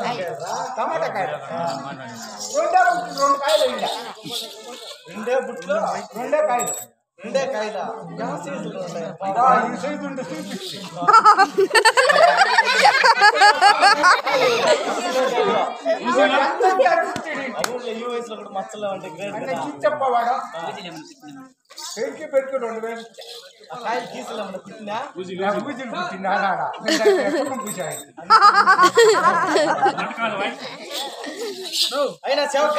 టమాటా కాయలు రెండే బుట్లు రెండు కాయలు వేయండి రెండే బుట్లు రెండే కాయలు రెండే కాయల ಯಾವ సీజన్ ఉన్నాయి ఆ, ఈ సైజు ఉంటే చూపించి అవును ఈ వయసులో కూడా మచ్చలు అంటే గ్రేట్ అంటే కదా చెప్పవాడు పెంకి పెట్టుకు రెండు వేలు ఆ కాయలు గీసలు ఏమన్నా కుట్టినా పూజలు పుట్టింది ఆడాడ పూజ అయినా చెవక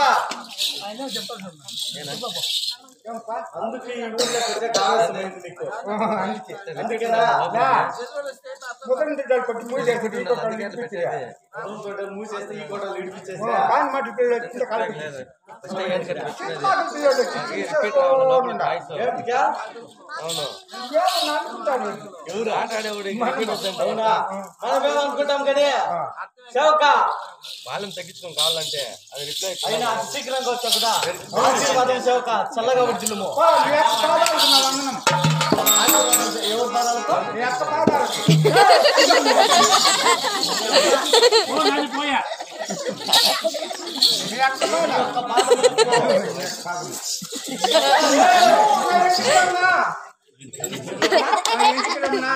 ఏమప్పా? అందుకే ఈ ఊర్లోకి వచ్చే కావాల్సింది నీకు అందుకే అందుకేనా ముద్ర కొట్టి పూజ చేసుకుంటే ఇంకో కాళ్ళు ఇప్పించి. రూమ్ కోటలు మూసేస్తే ఈ కోటలు ఇడిపించేసి కాని మట్టి పిల్లలు కింద కాలు పెట్టేసి. చిన్నపాటి పిల్లలు వచ్చి తీసేస్తూ ఉండాలి. ఏంటికా అవును ఏమన్నా అనుకుంటాను. ఎవరు ఆట ఆడేవాడు అవునా మనం ఏమనుకుంటాం కానీ చెవక వాళ్ళని తగ్గించుకొని కావాలంటే అది రిప్లై అయినా అతి శీఘ్రంగా వచ్చా కూడా ఆశీర్వాదం చెవక చల్లగా ఉడిచిల్లుము పా, మీ అక్క పాదాలకు నా వందనం. ఎవరు పాదాలతో మీ అక్క పాదాలకు. మీ అక్క పాదాలకు. ఇక్కడన్నా. ఇక్కడన్నా.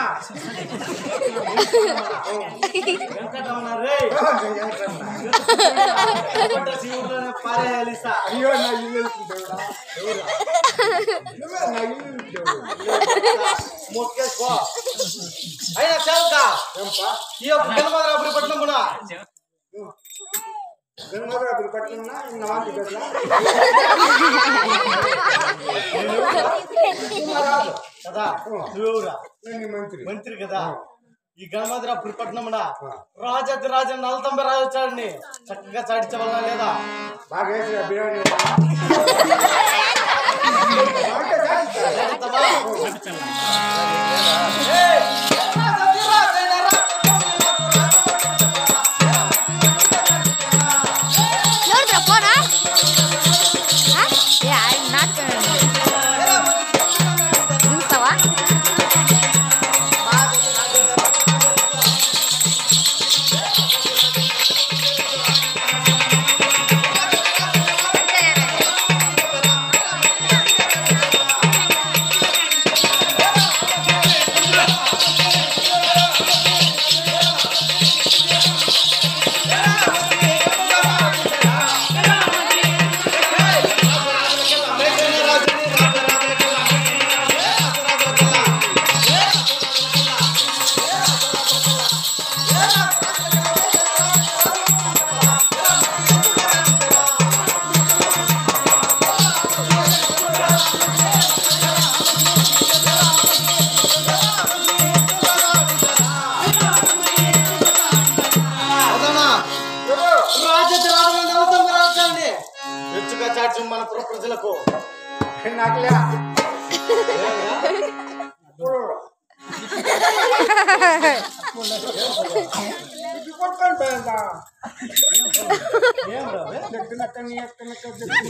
వెంకటరమణ రే ఇక్కడన్నా. వెంకట శివుడులోనే పారేయాలి ఇస్తా. అయ్యో నా ఇల్లు దేవుడా నువ్వే నా ఇల్లు దేవుడు మొక్కేసుకో అయినా చెవక ఏంపా ఈ యొక్క గణపతి పట్నం కూడా గంగాధర పట్టిన నవాంటి గట్ల కదా నువ్వెవరా నేను మంత్రి మంత్రి కదా ఈ గణపతిరాపురి పట్నంలో రాజాది రాజా నలతంబ రాజు వచ్చాడని చక్కగా చాటించవలనా లేదా బాగా వేసిన బిర్యానీ చాటిస్తావా? ఏయ్! రాజాది రాజైన రా- ನೋಡಿದ್ರ ಫೋನ ಏ ನಾಟಕ ನಿಲ್ಸ್ತಾವ అవునా? రాజాది రాజైన నలతంబ రాజు వచ్చాడని హెచ్చుగా చాటి మన పుర ప్రజలకు నాకులే ఇది కొట్టుకొని పోయిందా ఏం రావే నెక్క నెక్క నీ నెక్క నెక్క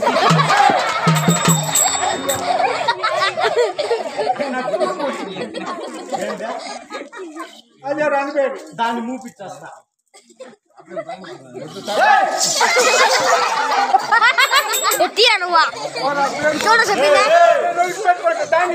ఏంటా? అదే రాని పేరు దాన్ని మూపిచ్చేస్తా ఎత్తియా నువ్వా చూడ చెప్పిందా దాన్ని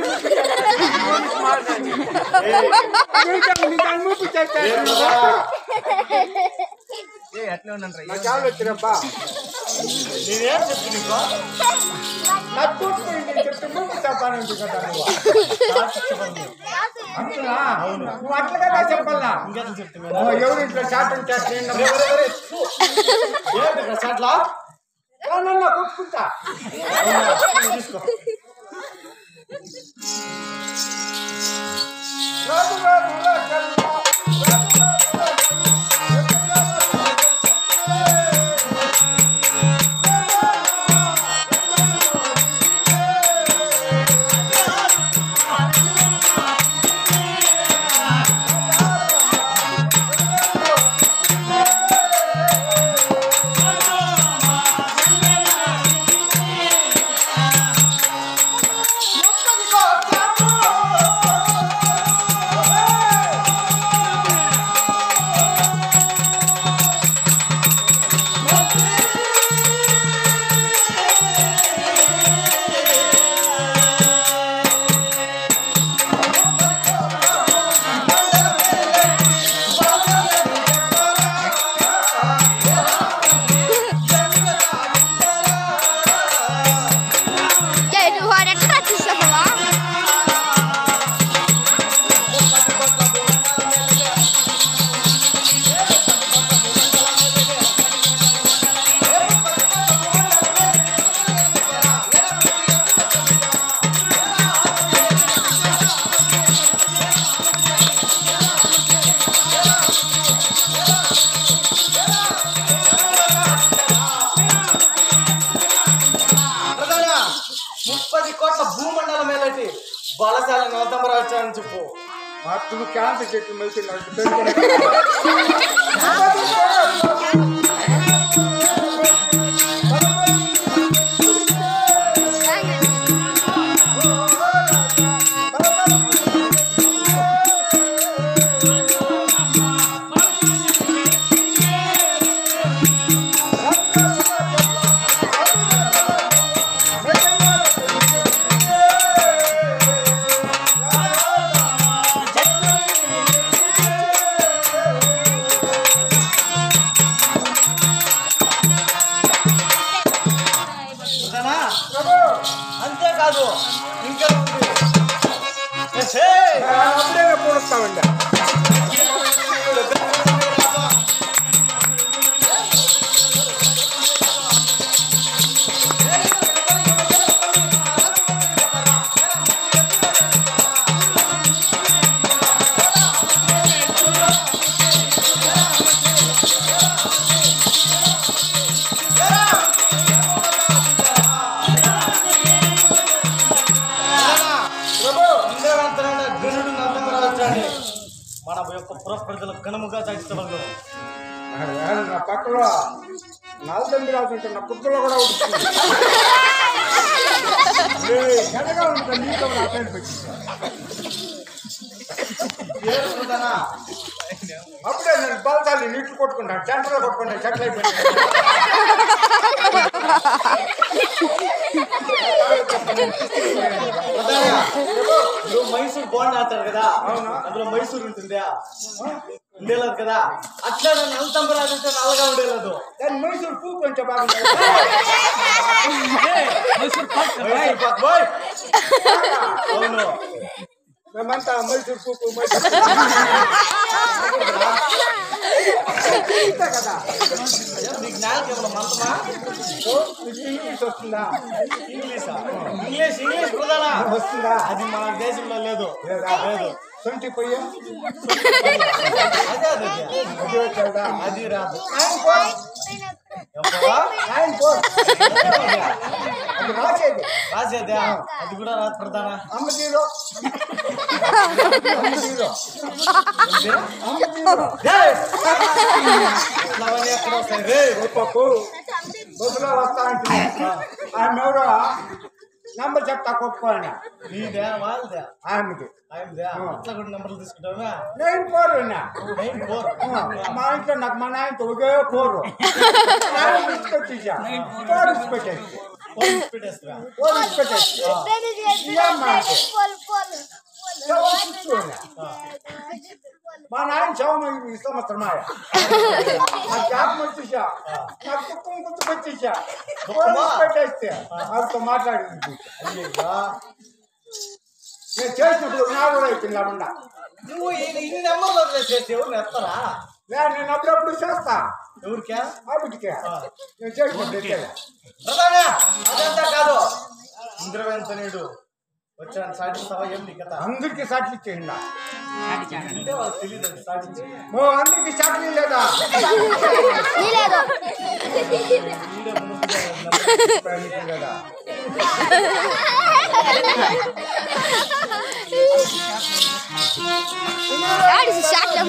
చాలా వచ్చినప్పా నేనేం చెప్పి నీకు నాకు చూసుకుంటే చెప్తే ముందు చెప్పాలంటే కదా నువ్వు అంటున్నా నువ్వు అట్లా కదా చెప్పాలా ఇంకేం చెప్తున్నా ఓ, ఎవరు ఇంట్లో చాటం చేస్తే ఏంటి చాట్లా కొట్టుకుంటా తీసుకో రాదు రాదు రాదు ఆ బాలశాల నలతంబరావు వచ్చాడని చెప్పు అప్పుడు క్యాన్సర్ చెట్లు మెలిసి చూసానా? అంతేకాదు ఇంకా ఉంది. ఏహే! అప్పుడే పూడుస్తామండి ఇంద్రవంతమైన గరుడు నందమరావు వచ్చాడు మన యొక్క పుర ప్రజలకు కనుముగా చాటించగలరు నా పక్కలో నలదండి రాసుంటే నా కుక్కలో కూడా ఉంటుంది ఎనగా ఉంటుంది నీతో నా పేరు పెట్టి ఏడుస్తుందనా? అప్పుడే నేను బలతాన్ని నీళ్లు కొట్టుకుంటాను సెంటర్లో కొట్టుకుంటాను సెటిల్ అయిపోయింది ప్రధాన, ఇప్పుడు మైసూర్ బోండా అంటారు కదా అవునా? అందులో మైసూర్ ఉంటుందా ఉండేలేదు కదా అట్లా నన్ను నల్తంబరాజు అంటే నల్లగా ఉండేలేదు దాన్ని మైసూరు పువ్వు కొంచెం బాగుంటుంది మైసూర్ పాక్ బాయ్. అవును మేమంతా మైసూరు పువ్వు మైసూరు ఇంతే కదా ఏం నీకు జ్ఞానం ఏమన్నా మంతమా ఓ, నీకు ఇంగ్లీష్ వస్తుందా ఇంగ్లీషా ఇంగ్లీష్ ఇంగ్లీష్ ప్రధాన వస్తుందా అది మన దేశంలో లేదు లేదా? లేదు ట్వంటీ పోయా అదే అదే అదే. అది వచ్చాడా అది రాదు నైన్ ఫోర్ ఎప్పుడా? నైన్ ఫోర్ అది రాసేది రాసేదే అది కూడా రాదు ప్రధాన అమ్మ జీరో అమ్మ జీరో అమ్మ జీరో ఏయ్! ఇట్లా అవన్నీ ఎక్కడ వస్తాయి రే గొప్పకు బస్సులో వస్తా అంటే ఆమె ఎవరో నంబర్ చెప్తా కొట్టుకోండి నీదే వాళ్ళదే ఆమెకి ఆయనదే అట్లా కూడా నెంబర్లు తీసుకుంటావా నైన్ ఫోర్ ఉన్నా నైన్ ఫోర్ మా ఇంట్లో నాకు మా నాయనతో ఒకే ఫోర్ తీసుకొచ్చేసా ఫోర్ ఇచ్చి పెట్టేసి ఫోన్ పెట్టేస్తురా ఫోర్ ఇచ్చి పెట్టేసి సెవెన్ సిక్స్ ఉన్నా మా నాయన శవం ఈ సంవత్సరం ఆయా నా జాబ్ వచ్చేసా నాకు దుఃఖం గుర్తుకొచ్చేసా ఫోన్ ఇచ్చి పెట్టేస్తే వాళ్ళతో మాట్లాడింది అయ్యయ్యా నేను చేసినప్పుడు నా కూడా అయిపోయింది అమ్మ నువ్వు ఈ- ఇన్ని నెంబర్లు వదిలేసేసి ఎవరు ఎత్తరా నేను అప్పుడప్పుడు చేస్తా ఎవరికా ఆవిడకే నేను చేసినప్పుడు ఎక్కేదా. ప్రధాన అదంతా కాదు ఇంద్రవంతనుడు వచ్చాను సాటిస్తావా ఏం నీ కథ అందరికి సాట్లు ఇచ్చేయండి అంటే వాళ్ళకి తెలియదు అది సాటించి ఓ అందరికి సాట్లు లేదా నీలేదు వీడే ముందు నెంబర్ పనికి లేదా ఆడిసి షాట్ల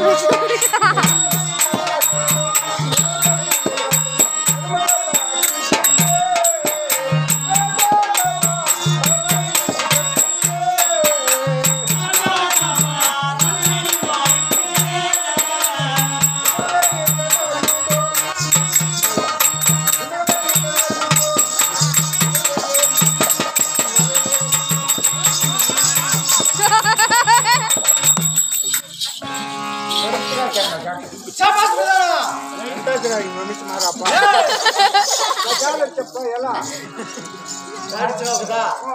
శాబాష్ ప్రధాన మనిషి మారాపా చెప్ప ఎలా చాటించినావు కదా ఓ,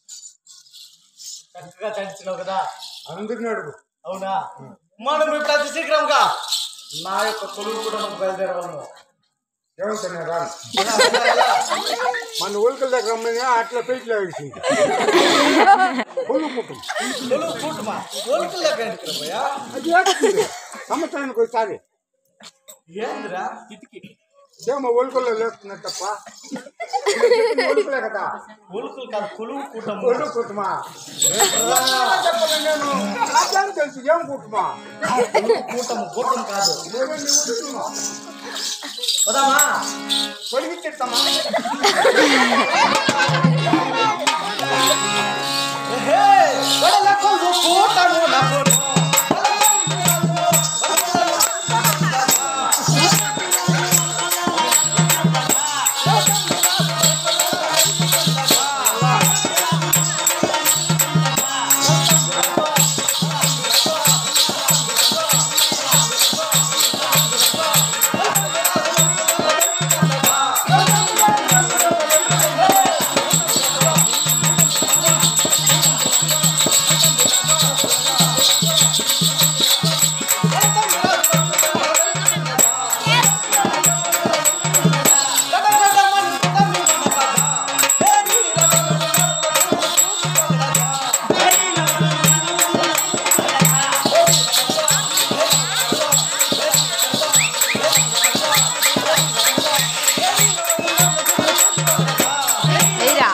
చక్కగా చాటించినావు కదా అందరిని అడుగు అవునా మనం ఇప్పుడు అతి శీఘ్రంగా నా యొక్క కొలువు కూడా మనం బయలుదేరవలను ఏమంటున్నా రాను ఎలా, ఎలా, ఎలా? మన ఊరికల దగ్గర రమ్మని అట్లా పేజీలో వేసింది కొలు కుటుంబం కొలువు కూటమా కోలికలు లెక్క ఎందుకురా భయ్యా? అది వేస్తుంది సంవత్సరానికి ఒకసారి ఏందిరా ఇతికి ఏమో ఒలుకల్లో లేస్తున్నారు తప్ప ఒలుకులే కదా ఉలుకులు కాదు కొలువు కూటము ఒళ్ళు కుటుంబా చెప్పలే నేను నాకేం తెలుసు ఏం కుటుంబా కూటము కూటం కాదు నేనే నీ ఉడుతున్నా పదామా పొడిగిచ్చేస్తామా హే వడలకు కూటము నాకు ఏరా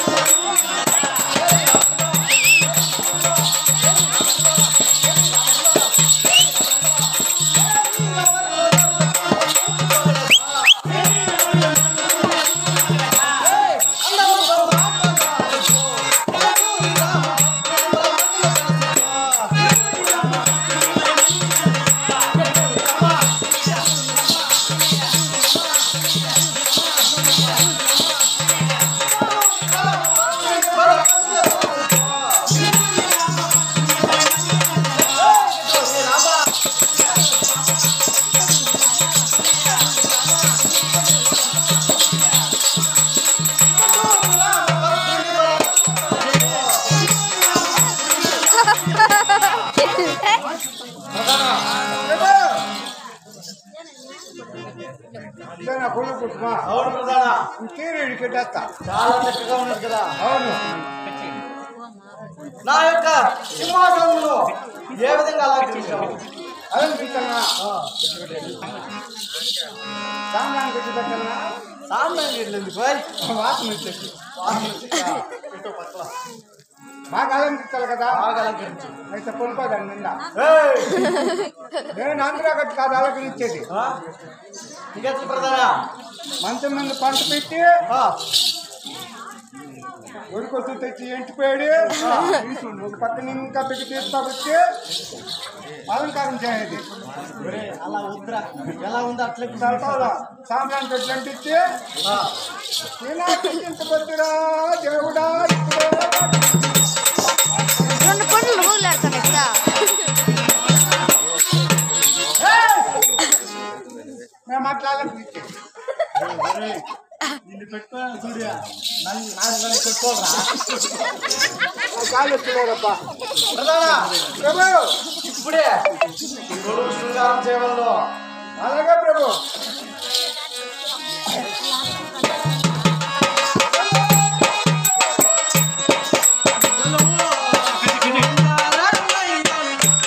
ఇదేనా పొల్లు కుటుంబా అవును ప్రధాన ఇంకేరు ఇడికెట్టేస్తా చాలా చక్కగా ఉన్నది కదా అవును నా యొక్క సింహాసనంలో ఏ విధంగా అలంకరించావు అలంకరించనా సామాన్ పెట్టి పెట్టనా సామాన్యం ఎందుకు ఓయ్? వాసన వచ్చేసి వాసన వచ్చి ఆ, పెట్టు పక్కల. బాగా అలంకరించాలి కదా బాగా అలంకరించు అయితే కొనుక్కోదాన్ని నిండా ఏయ్! నేను ఆంధ్రా గట్టి కాదు అలంకరించేది ఆ? ఇంకెట్లా ప్రధాన మంచం మీద పంట పెట్టి ఆ, ఉరికొచ్చు తెచ్చి ఎంటిపోయాడు ఒక పక్కన ఇంకా పెట్టి తీస్తా వచ్చి అలంకారం చేయాలి ఒరేయ్, అలా వద్దురా ఎలా ఉంది అట్లే తర్వాత సాంబ్రాన్ పెట్టి అంటించి ఆ, నేను దేవుడా ఇప్పుడే రెండు పండ్లు ఊర్లాడుతున్నాయి కదా మేము అట్లా అలంకరించేది ఒరేయ్, నిన్ను పెట్టుకోవాలి చూడు నన్ను నన్ను నన్ను పెట్టుకోరా కాలు ఎత్తులేరబ్బా ప్రధాన ప్రభు ఇప్పుడే కొడుకు శృంగారం చేయవల్లో అలాగే ప్రభు